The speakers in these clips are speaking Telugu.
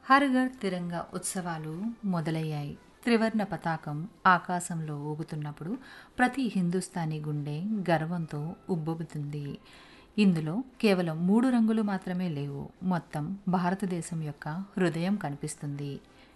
హర్ ఘర్ తిరంగా ఉత్సవాలు మొదలయ్యాయి త్రివర్ణ పతాకం ఆకాశంలో ఊగుతున్నప్పుడు ప్రతి హిందుస్థానీ గుండె గర్వంతో ఉబ్బొబుతుంది ఇందులో కేవలం మూడు రంగులు మాత్రమే లేవు మొత్తం భారతదేశం యొక్క హృదయం కనిపిస్తుంది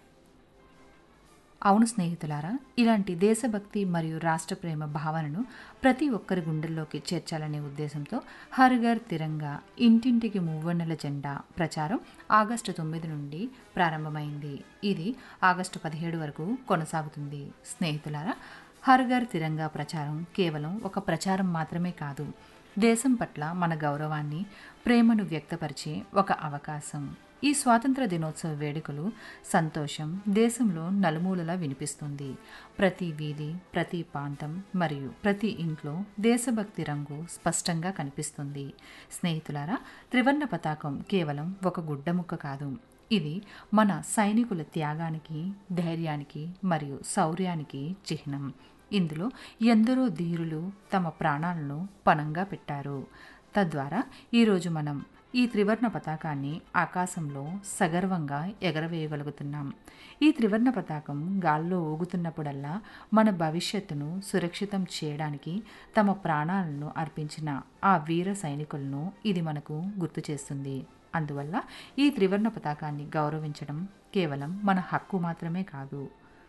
అవును స్నేహితులారా ఇలాంటి దేశభక్తి మరియు రాష్ట్ర ప్రేమ భావనను ప్రతి ఒక్కరి గుండెల్లోకి చేర్చాలనే ఉద్దేశంతో హర్ ఘర్ తిరంగా ఇంటింటికి మువ్వన్నెల జెండా ప్రచారం ఆగస్టు తొమ్మిది నుండి ప్రారంభమైంది ఇది ఆగస్టు పదిహేడు వరకు కొనసాగుతుంది స్నేహితులారా హర్ ఘర్ తిరంగా ప్రచారం కేవలం ఒక ప్రచారం మాత్రమే కాదు దేశం పట్ల మన గౌరవాన్ని ప్రేమను వ్యక్తపరిచే ఒక అవకాశం ఈ స్వాతంత్ర దినోత్సవ వేడుకలు సంతోషం దేశంలో నలుమూలలా వినిపిస్తుంది ప్రతి వీధి ప్రతి ప్రాంతం మరియు ప్రతి ఇంట్లో దేశభక్తి రంగు స్పష్టంగా కనిపిస్తుంది స్నేహితులారా త్రివర్ణ పతాకం కేవలం ఒక గుడ్డముక్క కాదు ఇది మన సైనికుల త్యాగానికి ధైర్యానికి మరియు శౌర్యానికి చిహ్నం ఇందులో ఎందరో ధీరులు తమ ప్రాణాలను పణంగా పెట్టారు తద్వారా ఈరోజు మనం ఈ త్రివర్ణ పతాకాన్ని ఆకాశంలో సగర్వంగా ఎగరవేయగలుగుతున్నాం ఈ త్రివర్ణ పతాకం గాల్లో ఊగుతున్నప్పుడల్లా మన భవిష్యత్తును సురక్షితం చేయడానికి తమ ప్రాణాలను అర్పించిన ఆ వీర సైనికులను ఇది మనకు గుర్తు చేస్తుంది అందువల్ల ఈ త్రివర్ణ పతాకాన్ని గౌరవించడం కేవలం మన హక్కు మాత్రమే కాదు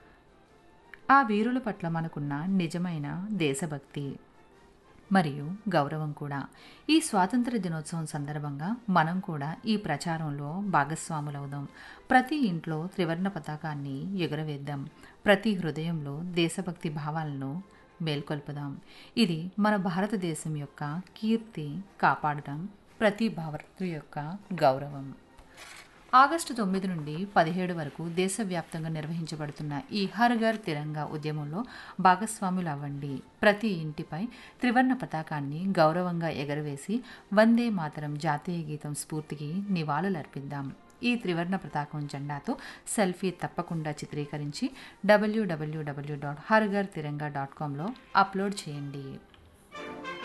ఆ వీరుల పట్ల మనకున్న నిజమైన దేశభక్తి మరియు గౌరవం కూడా ఈ స్వాతంత్ర దినోత్సవం సందర్భంగా మనం కూడా ఈ ప్రచారంలో భాగస్వాములవుదాం ప్రతి ఇంట్లో త్రివర్ణ పతాకాన్ని ఎగురవేద్దాం ప్రతి హృదయంలో దేశభక్తి భావాలను మేల్కొల్పుదాం ఇది మన భారతదేశం యొక్క కీర్తి కాపాడటం ప్రతి భారతీయ యొక్క గౌరవం ఆగస్టు తొమ్మిది నుండి పదిహేడు వరకు దేశవ్యాప్తంగా నిర్వహించబడుతున్న ఈ హర్ ఘర్ తిరంగా ఉద్యమంలో భాగస్వాములు అవ్వండి ప్రతి ఇంటిపై త్రివర్ణ పతాకాన్ని గౌరవంగా ఎగరవేసి వందే మాతరం జాతీయ గీతం స్ఫూర్తికి నివాళులర్పిద్దాం ఈ త్రివర్ణ పతాకం జెండాతో సెల్ఫీ తప్పకుండా చిత్రీకరించి W W W dot Har Ghar Tiranga dot కామ్లో అప్లోడ్ చేయండి